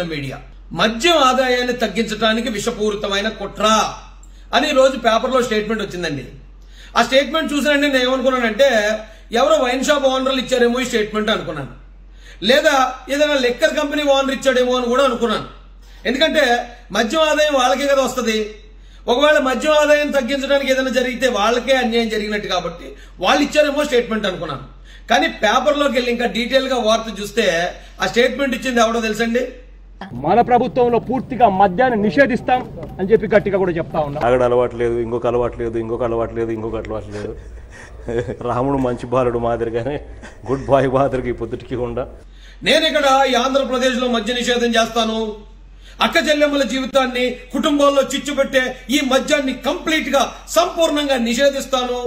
media మద్యం ఆదాయాన్ని తగ్గించడానికి విషపూరితమైన కుట్ర అని ఈ రోజు పేపర్లో స్టేట్మెంట్ వచ్చిందండి ఆ స్టేట్మెంట్ చూసినండి నేను ఏమనుకున్నానంటే ఎవరో వైన్ షాప్ ఓనర్లు ఇచ్చారేమో ఈ స్టేట్మెంట్ అనుకున్నాను లేదా ఏదైనా లెక్కర్ కంపెనీ ఓనర్ ఇచ్చాడేమో అని కూడా అనుకున్నాను ఎందుకంటే మద్యం ఆదాయం వాళ్ళకే కదా వస్తుంది ఒకవేళ మద్యం ఆదాయం తగ్గించడానికి ఏదైనా జరిగితే వాళ్ళకే అన్యాయం జరిగినట్టు కాబట్టి వాళ్ళు ఇచ్చారేమో స్టేట్మెంట్ అనుకున్నాను కానీ పేపర్లోకి వెళ్ళి ఇంకా డీటెయిల్ గా వార్త చూస్తే ఆ స్టేట్మెంట్ ఇచ్చింది ఎవడో తెలుసండి మన ప్రభుత్వంలో పూర్తిగా మద్యాన్ని నిషేధిస్తాం అని చెప్పి గట్టిగా కూడా చెప్తా ఉన్నాం తాగడం అలవాటు లేదు ఇంకొక అలవాటు లేదు ఇంకొక అలవాటు లేదు ఇంకొక అలవాటు లేదు రాముడు మంచి బాలుడు మాదిరిగానే గుడ్ బాయ్ మాదిరిగా ఈ పొద్దుటికి ఉండా నేను ఇక్కడ ఈ ఆంధ్రప్రదేశ్ లో మద్య నిషేధం చేస్తాను అక్క చెల్లెమ్మల జీవితాన్ని కుటుంబాల్లో చిచ్చు పెట్టే ఈ మద్యాన్ని కంప్లీట్ గా సంపూర్ణంగా నిషేధిస్తాను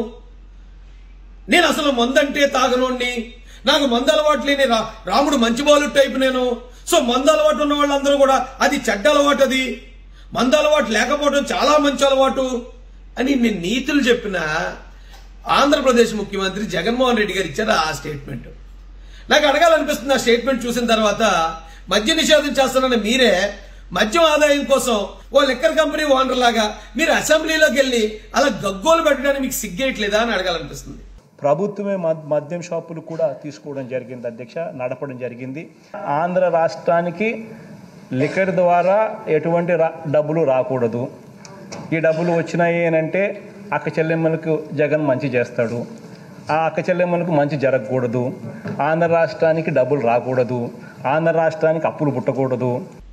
నేను అసలు మందంటే తాగనోడిని నాకు మందు అలవాటు లేని రా రాముడు మంచి బాలు టైప్ నేను సో మందు అలవాటు ఉన్న వాళ్ళందరూ కూడా అది చెడ్డ అలవాటు అది మందు అలవాటు లేకపోవడం చాలా మంచి అలవాటు అని నేను నీతులు చెప్పిన ఆంధ్రప్రదేశ్ ముఖ్యమంత్రి జగన్మోహన్ రెడ్డి గారు ఇచ్చారు ఆ స్టేట్మెంట్ నాకు అడగాలనిపిస్తుంది ఆ స్టేట్మెంట్ చూసిన తర్వాత మద్య నిషేధం చేస్తానన్న మీరే మద్యం ఆదాయం కోసం ఓ లెక్కర్ కంపెనీ ఓనర్ లాగా మీరు అసెంబ్లీలోకి వెళ్ళి అలా గగ్గోలు పెట్టడానికి మీకు సిగ్గేయట్లేదా అని అడగాలనిపిస్తుంది ప్రభుత్వమే మద్- మద్యం షాపులు కూడా తీసుకోవడం జరిగింది అధ్యక్ష నడపడం జరిగింది ఆంధ్ర రాష్ట్రానికి లిక్కర్ ద్వారా ఎటువంటి రా డబ్బులు రాకూడదు ఈ డబ్బులు వచ్చినాయి అని అంటే అక్క చెల్లెమ్మలకు జగన్ మంచి చేస్తాడు ఆ అక్క చెల్లెమ్మలకు మంచి జరగకూడదు ఆంధ్ర రాష్ట్రానికి డబ్బులు రాకూడదు ఆంధ్ర రాష్ట్రానికి అప్పులు పుట్టకూడదు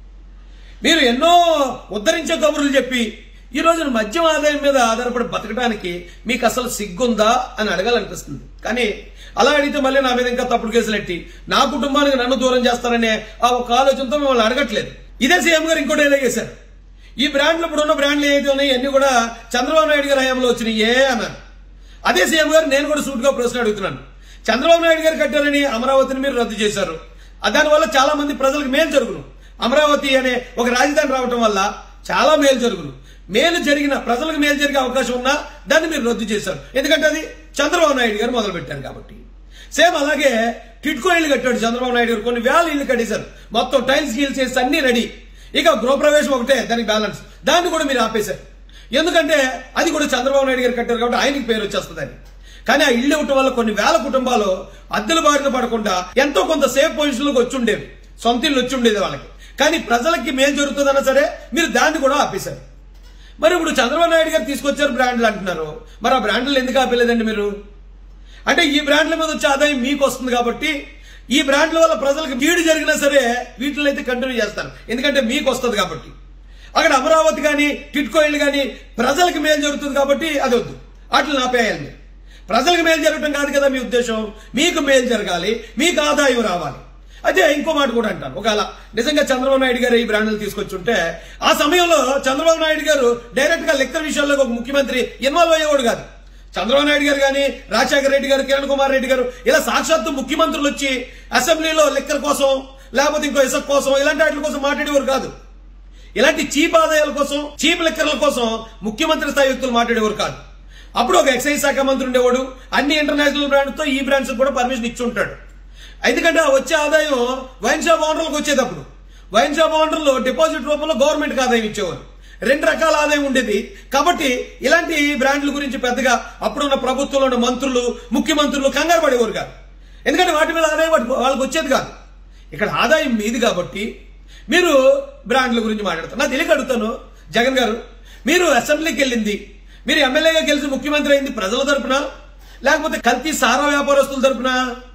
మీరు ఎన్నో ఉద్ధరించే కబుర్లు చెప్పి ఈ రోజున మద్యం ఆదాయం మీద ఆధారపడి బతకడానికి మీకు అసలు సిగ్గుందా అని అడగాలనిపిస్తుంది కానీ అలా అడిగితే మళ్ళీ నా మీద ఇంకా తప్పుడు కేసులు ఎట్టి నా కుటుంబానికి నన్ను దూరం చేస్తారనే ఆ ఒక ఆలోచనతో మిమ్మల్ని అడగట్లేదు ఇదే సీఎం గారు ఇంకోటి ఎలా చేశారు ఈ బ్రాండ్లు ఇప్పుడు ఉన్న బ్రాండ్లు ఏదైతే ఉన్నాయి అన్ని కూడా చంద్రబాబు నాయుడు గారి హయాంలో వచ్చినాయి ఏ అన్నారు అదే సీఎం గారు నేను కూడా సూట్ గా ప్రశ్న అడుగుతున్నాను చంద్రబాబు నాయుడు గారు కట్టారని అమరావతిని మీరు రద్దు చేశారు ఆ దానివల్ల చాలా మంది ప్రజలకు మేలు జరుగును అమరావతి అనే ఒక రాజధాని రావటం వల్ల చాలా మేలు జరుగును మేలు జరిగిన ప్రజలకు మేలు జరిగే అవకాశం ఉన్నా దాన్ని మీరు రద్దు చేశారు ఎందుకంటే అది చంద్రబాబు నాయుడు గారు మొదలు పెట్టారు కాబట్టి సేమ్ అలాగే టిట్కో ఇల్లు కట్టాడు చంద్రబాబు నాయుడు గారు కొన్ని వేల ఇల్లు కట్టేశారు మొత్తం టైల్స్ గీల్స్ చేసి అన్ని రెడీ ఇక గృహప్రవేశం ఒకటే దానికి బ్యాలెన్స్ దాన్ని కూడా మీరు ఆపేశారు ఎందుకంటే అది కూడా చంద్రబాబు నాయుడు గారు కట్టారు కాబట్టి ఆయనకి పేరు వచ్చేస్తుందని కానీ ఆ ఇల్లు ఇవ్వటం వల్ల కొన్ని వేల కుటుంబాలు అద్దెల బారిన పడకుండా ఎంతో కొంత సేఫ్ పొజిషన్లోకి వచ్చి ఉండేవి సొంత ఇల్లు వచ్చి ఉండేది వాళ్ళకి కానీ ప్రజలకి మేలు జరుగుతుందన్నా సరే మీరు దాన్ని కూడా ఆపేశారు మరి ఇప్పుడు చంద్రబాబు నాయుడు గారు తీసుకొచ్చారు బ్రాండ్లు అంటున్నారు మరి ఆ బ్రాండ్లు ఎందుకు ఆపేలేదండి మీరు అంటే ఈ బ్రాండ్ల మీద వచ్చే ఆదాయం మీకు వస్తుంది కాబట్టి ఈ బ్రాండ్ల వల్ల ప్రజలకు కీడు జరిగినా సరే వీటిని అయితే కంటిన్యూ చేస్తారు ఎందుకంటే మీకు వస్తుంది కాబట్టి అక్కడ అమరావతి కానీ టిట్కో ఇల్లు కానీ ప్రజలకు మేలు జరుగుతుంది కాబట్టి అది వద్దు వాటిని ఆపేయాలి మీరు ప్రజలకు మేలు జరగటం కాదు కదా మీ ఉద్దేశం మీకు మేలు జరగాలి మీకు ఆదాయం రావాలి అదే ఇంకో మాట కూడా అంటాను ఒకవేళ నిజంగా చంద్రబాబు నాయుడు గారు ఈ బ్రాండ్లు తీసుకొచ్చుంటే ఆ సమయంలో చంద్రబాబు నాయుడు గారు డైరెక్ట్ గా లెక్కల విషయాల్లో ఒక ముఖ్యమంత్రి ఇన్వాల్వ్ అయ్యేవాడు కాదు చంద్రబాబు నాయుడు గారు కానీ రాజశేఖర రెడ్డి గారు కిరణ్ కుమార్ రెడ్డి గారు ఇలా సాక్షాత్తు ముఖ్యమంత్రులు వచ్చి అసెంబ్లీలో లెక్కల కోసం లేకపోతే ఇంకో ఇసుక కోసం ఇలాంటి వాటి కోసం మాట్లాడేవారు కాదు ఇలాంటి చీప్ ఆదాయాల కోసం చీప్ లెక్కల కోసం ముఖ్యమంత్రి స్థాయి వ్యక్తులు మాట్లాడేవారు కాదు అప్పుడు ఒక ఎక్సైజ్ శాఖ మంత్రి ఉండేవాడు అన్ని ఇంటర్నేషనల్ బ్రాండ్తో ఈ బ్రాండ్స్ కూడా పర్మిషన్ ఇచ్చి ఉంటాడు ఎందుకంటే ఆ వచ్చే ఆదాయం వైన్ షాప్ ఓనర్లకు వచ్చేటప్పుడు వైన్ షాప్ ఓనర్లు డిపాజిట్ రూపంలో గవర్నమెంట్కి ఆదాయం ఇచ్చేవారు రెండు రకాల ఆదాయం ఉండేది కాబట్టి ఇలాంటి బ్రాండ్ల గురించి పెద్దగా అప్పుడున్న ప్రభుత్వంలో ఉన్న మంత్రులు ముఖ్యమంత్రులు కంగారు పడేవారు కాదు ఎందుకంటే వాటి మీద ఆదాయం వాటి- వాళ్ళకి వచ్చేది కాదు ఇక్కడ ఆదాయం మీది కాబట్టి మీరు బ్రాండ్ల గురించి మాట్లాడతారు నాకు తెలియక అడుగుతాను జగన్ గారు మీరు అసెంబ్లీకి వెళ్ళింది మీరు ఎమ్మెల్యేగా గెలిచి ముఖ్యమంత్రి అయింది ప్రజల తరపున లేకపోతే కల్తీ సారా వ్యాపారస్తుల తరపున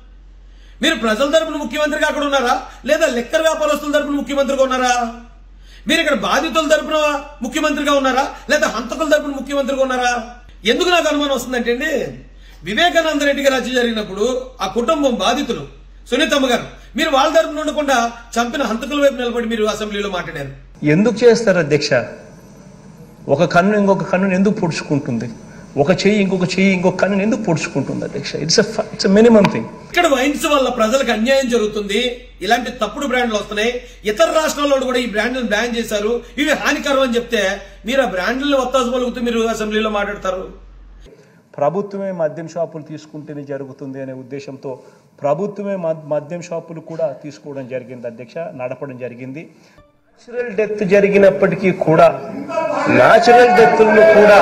మీరు ప్రజల తరపున ముఖ్యమంత్రిగా అక్కడ ఉన్నారా లేదా లెక్కర్ వ్యాపారస్తుల తరపున ముఖ్యమంత్రిగా ఉన్నారా మీరు ఇక్కడ బాధితుల తరపున ముఖ్యమంత్రిగా ఉన్నారా లేదా హంతకుల తరపున ముఖ్యమంత్రిగా ఉన్నారా ఎందుకు నాకు అనుమానం వస్తుందంటే అండి వివేకానంద రెడ్డి గారు హత్య జరిగినప్పుడు ఆ కుటుంబం బాధితులు సునీతమ్మ గారు మీరు వాళ్ళ తరపున ఉండకుండా చంపిన హంతకుల వైపు నిలబడి మీరు అసెంబ్లీలో మాట్లాడారు ఎందుకు చేస్తారు అధ్యక్ష ఒక కన్ను ఇంకొక కన్నుని ఎందుకు పొడుచుకుంటుంది ఒక చెయ్యి ఇంకొక చెయ్యి ఇంకొక కన్నుని ఎందుకు పొడుచుకుంటుంది అధ్యక్ష ఇట్స్ ఇట్స్ మినిమం థింగ్ ఇక్కడ వైన్స్ వల్ల ప్రజలకు అన్యాయం జరుగుతుంది ఇలాంటి తప్పుడు బ్రాండ్లు వస్తున్నాయి ఇతర రాష్ట్రాల్లో కూడా ఈ బ్రాండ్లను బ్యాన్ చేశారు ఇవి హానికరం అని చెప్తే మీరు ఆ బ్రాండ్లను ఒత్తాసు పలుకుతూ మీరు అసెంబ్లీలో మాట్లాడతారు ప్రభుత్వమే మద్యం షాపులు తీసుకుంటేనే జరుగుతుంది అనే ఉద్దేశంతో ప్రభుత్వమే మద్- మద్యం షాపులు కూడా తీసుకోవడం జరిగింది అధ్యక్ష నడపడం జరిగింది న్యాచురల్ డెత్ జరిగినప్పటికీ కూడా న్యాచురల్ డెత్లను కూడా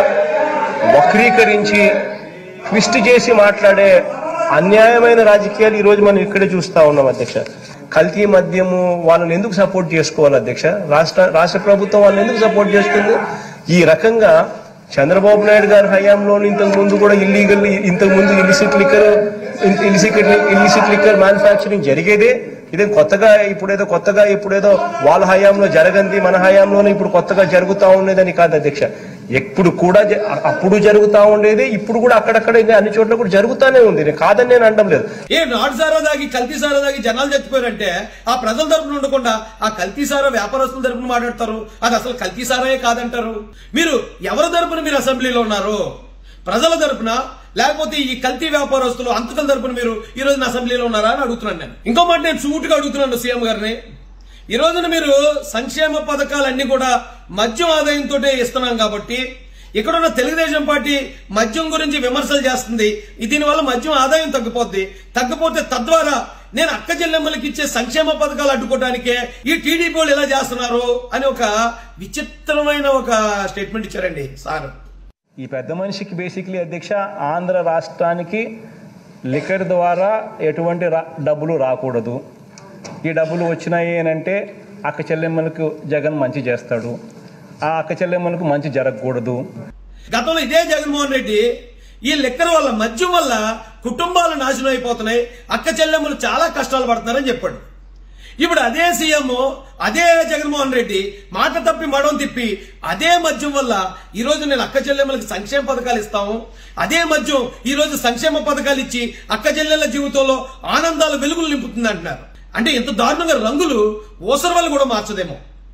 వక్రీకరించి ట్విస్ట్ చేసి మాట్లాడే అన్యాయమైన రాజకీయాలు ఈ రోజు మనం ఇక్కడే చూస్తా ఉన్నాం అధ్యక్ష కల్తీ మద్యము వాళ్ళని ఎందుకు సపోర్ట్ చేసుకోవాలి అధ్యక్ష రాష్ట్ర రాష్ట్ర ప్రభుత్వం వాళ్ళని ఎందుకు సపోర్ట్ చేస్తుంది ఈ రకంగా చంద్రబాబు నాయుడు గారి హయాంలో ఇంతకు ముందు కూడా ఇల్లీగల్ ఇంతకు ముందు illicit liquor illicit illicit liquor manufacturing జరిగేదే ఇదే కొత్తగా ఇప్పుడేదో కొత్తగా ఇప్పుడేదో వాళ్ళ హయాంలో జరగంది మన హయాంలోనే ఇప్పుడు కొత్తగా జరుగుతా ఉండేదని కాదు అధ్యక్ష ఎప్పుడు కూడా జ- అప్పుడు జరుగుతా ఉండేది ఇప్పుడు కూడా అక్కడక్కడ ఇంకా అన్ని చోట్ల కూడా జరుగుతానే ఉంది నేను కాదని నేను అనడం లేదు ఏ నాటు సారా దాగి కల్తీ సారా దాగి జనాలు చచ్చిపోయారంటే ఆ ప్రజల తరపున ఉండకుండా ఆ కల్తీ సారా వ్యాపారస్తుల తరపున మాట్లాడతారు అది అసలు కల్తీ సారాయే కాదంటారు మీరు ఎవరి తరపున మీరు అసెంబ్లీలో ఉన్నారు ప్రజల తరపున లేకపోతే ఈ కల్తీ వ్యాపారస్తులు అంతకల తరపున మీరు ఈ రోజున అసెంబ్లీలో ఉన్నారా అని అడుగుతున్నాను నేను ఇంకో మాట నేను సూటుగా అడుగుతున్నాను సీఎం గారిని ఈ రోజున మీరు సంక్షేమ పథకాలన్నీ కూడా మద్యం ఆదాయంతో ఇస్తున్నాం కాబట్టి ఇక్కడున్న తెలుగుదేశం పార్టీ మద్యం గురించి విమర్శలు చేస్తుంది దీనివల్ల మద్యం ఆదాయం తగ్గిపోద్ది తగ్గిపోతే తద్వారా నేను అక్క చెల్లెమ్మలకి ఇచ్చే సంక్షేమ పథకాలు అడ్డుకోవడానికే ఈ టీడీపీ వాళ్ళు ఎలా చేస్తున్నారు అని ఒక విచిత్రమైన ఒక స్టేట్మెంట్ ఇచ్చారండి సార్ ఈ పెద్ద మనిషికి బేసిక్లీ అధ్యక్ష ఆంధ్ర రాష్ట్రానికి లిక్కర్ ద్వారా ఎటువంటి రా డబ్బులు రాకూడదు ఈ డబ్బులు వచ్చినాయి అని అంటే అక్క చెల్లెమ్మలకు జగన్ మంచి చేస్తాడు ఆ అక్క చెల్లెమ్మలకు మంచి జరగకూడదు గతంలో ఇదే జగన్మోహన్ రెడ్డి ఈ లెక్కల వల్ల మద్యం వల్ల కుటుంబాలు నాశనం అయిపోతున్నాయి అక్క చెల్లెమ్మలు చాలా కష్టాలు పడుతున్నారని చెప్పాడు ఇప్పుడు అదే సీఎం అదే జగన్మోహన్ రెడ్డి మాట తప్పి మడం తిప్పి అదే మద్యం వల్ల ఈ రోజు నేను అక్క చెల్లెమ్మలకి సంక్షేమ పథకాలు ఇస్తాము అదే మద్యం ఈ రోజు సంక్షేమ పథకాలు ఇచ్చి అక్క చెల్లెళ్ళ జీవితంలో ఆనందాలు వెలుగులు నింపుతుంది అంటున్నారు అంటే ఇంత దారుణంగా రంగులు ఓసర్వలు కూడా మార్చదేమో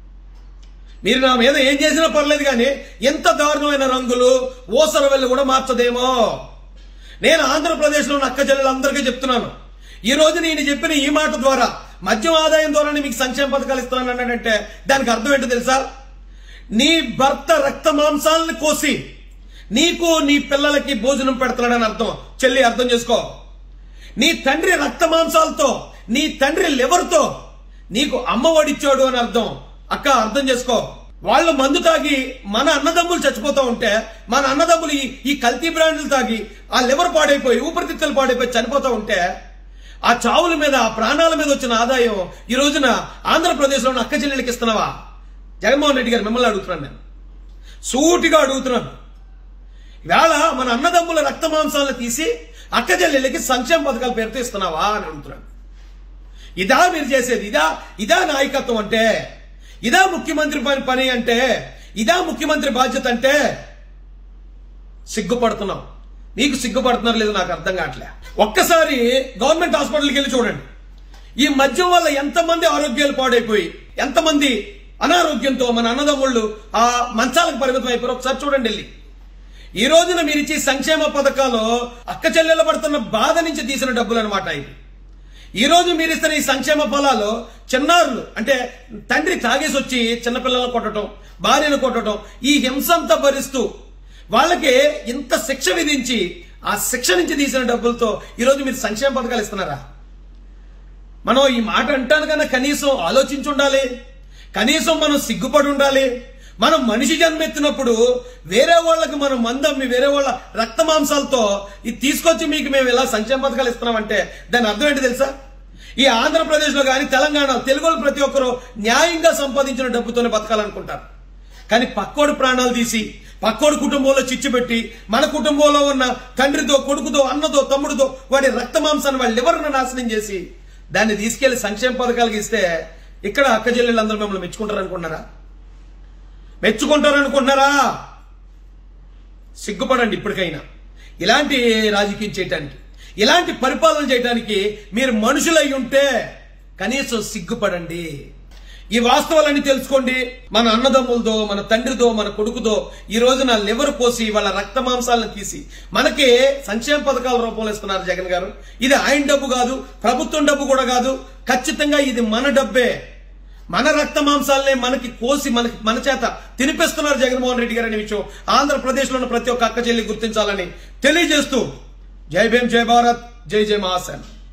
మీరు నా మీద ఏం చేసినా పర్లేదు కానీ ఎంత దారుణమైన రంగులు ఓసరవెల్లి కూడా మార్చదేమో నేను ఆంధ్రప్రదేశ్లో ఉన్న అక్క చెల్లెలందరికీ చెప్తున్నాను ఈ రోజు నేను చెప్పిన ఈ మాట ద్వారా మద్యం ఆదాయం ద్వారానే మీకు సంక్షేమ పథకాలు ఇస్తున్నాను అన్నాడంటే దానికి అర్థం ఏంటో తెలుసా నీ భర్త రక్త మాంసాలను కోసి నీకు నీ పిల్లలకి భోజనం పెడుతున్నాడని అర్థం చెల్లి అర్థం చేసుకో నీ తండ్రి రక్త మాంసాలతో నీ తండ్రి లివర్తో నీకు అమ్మఒడిచ్చాడు అని అర్థం అక్క అర్థం చేసుకో వాళ్ళు మందు తాగి మన అన్నదమ్ములు చచ్చిపోతా ఉంటే మన అన్నదమ్ములు ఈ- ఈ కల్తీ బ్రాండ్లు తాగి ఆ లివర్ పాడైపోయి ఊపిరితిత్తులు పాడైపోయి చనిపోతా ఉంటే ఆ చావుల మీద ఆ ప్రాణాల మీద వచ్చిన ఆదాయం ఈ రోజున ఆంధ్రప్రదేశ్లో ఉన్న అక్క చెల్లెలకి ఇస్తున్నావా జగన్మోహన్ రెడ్డి గారు మిమ్మల్ని అడుగుతున్నాను నేను సూటిగా అడుగుతున్నాను వేళ మన అన్నదమ్ముల రక్త మాంసాలను తీసి అక్క చెల్లెళ్ళకి సంక్షేమ పథకాల పేరుతో ఇస్తున్నావా అని అంటున్నాడు ఇదా మీరు చేసేది ఇదా ఇదా నాయకత్వం అంటే ఇదా ముఖ్యమంత్రి పని పని అంటే ఇదా ముఖ్యమంత్రి బాధ్యత అంటే సిగ్గుపడుతున్నాం మీకు సిగ్గుపడుతున్నారు లేదు నాకు అర్థం కావట్లే ఒక్కసారి గవర్నమెంట్ హాస్పిటల్కి వెళ్ళి చూడండి ఈ మద్యం వల్ల ఎంతమంది ఆరోగ్యాలు పాడైపోయి ఎంతమంది అనారోగ్యంతో మన అన్నదమ్ముళ్ళు ఆ మంచాలకు పరిమితం అయిపోయారు ఒకసారి చూడండి వెళ్ళి ఈ రోజున మీరు ఇచ్చే సంక్షేమ పథకాలు అక్క చెల్లెలు పడుతున్న బాధ నుంచి తీసిన డబ్బులు అనమాట ఇది ఈ రోజు మీరు ఇస్తున్న ఈ సంక్షేమ ఫలాలు చిన్నారులు అంటే తండ్రి తాగేసి వచ్చి చిన్నపిల్లలను కొట్టడం భార్యను కొట్టడం ఈ హింస అంతా భరిస్తూ వాళ్ళకి ఇంత శిక్ష విధించి ఆ శిక్ష నుంచి తీసిన డబ్బులతో ఈ రోజు మీరు సంక్షేమ పథకాలు ఇస్తున్నారా మనం ఈ మాట అంటాను కన్నా కనీసం ఆలోచించి ఉండాలి కనీసం మనం సిగ్గుపడి ఉండాలి మనం మనిషి జన్మెత్తినప్పుడు వేరే వాళ్ళకి మనం మందమ్మి వేరే వాళ్ళ రక్త మాంసాలతో ఇది తీసుకొచ్చి మీకు మేము ఇలా సంక్షేమ పథకాలు ఇస్తున్నామంటే దాని అర్థం ఏంటి తెలుసా ఈ ఆంధ్రప్రదేశ్లో కానీ తెలంగాణ తెలుగు వాళ్ళు ప్రతి ఒక్కరు న్యాయంగా సంపాదించిన డబ్బుతోనే బతకాలనుకుంటారు కానీ పక్కోడు ప్రాణాలు తీసి పక్కోడు కుటుంబంలో చిచ్చు పెట్టి మన కుటుంబంలో ఉన్న తండ్రితో కొడుకుతో అన్నతో తమ్ముడితో వాడి రక్త మాంసాన్ని వాళ్ళ లివర్ను నాశనం చేసి దాన్ని తీసుకెళ్లి సంక్షేమ పథకాలకి ఇస్తే ఇక్కడ అక్క చెల్లెళ్ళందరూ మిమ్మల్ని మెచ్చుకుంటారు అనుకుంటున్నారా మెచ్చుకుంటారు అనుకుంటున్నారా సిగ్గుపడండి ఇప్పటికైనా ఇలాంటి రాజకీయం చేయటానికి ఇలాంటి పరిపాలన చేయడానికి మీరు మనుషులై ఉంటే కనీసం సిగ్గుపడండి ఈ వాస్తవాలన్నీ తెలుసుకోండి మన అన్నదమ్ములతో మన తండ్రితో మన కొడుకుతో ఈ రోజున లివర్ పోసి వాళ్ళ రక్త మాంసాలను తీసి మనకి సంక్షేమ పథకాల రూపంలో ఇస్తున్నారు జగన్ గారు ఇది ఆయన డబ్బు కాదు ప్రభుత్వం డబ్బు కూడా కాదు ఖచ్చితంగా ఇది మన డబ్బే మన రక్త మాంసాలనే మనకి కోసి మనకి మన చేత తినిపిస్తున్నారు జగన్మోహన్ రెడ్డి గారు అనే విషయం ఆంధ్రప్రదేశ్లో ఉన్న ప్రతి ఒక్క అక్క చెల్లి గుర్తించాలని తెలియజేస్తూ జై భీమ్ జై భారత్ జై జై మహాసేన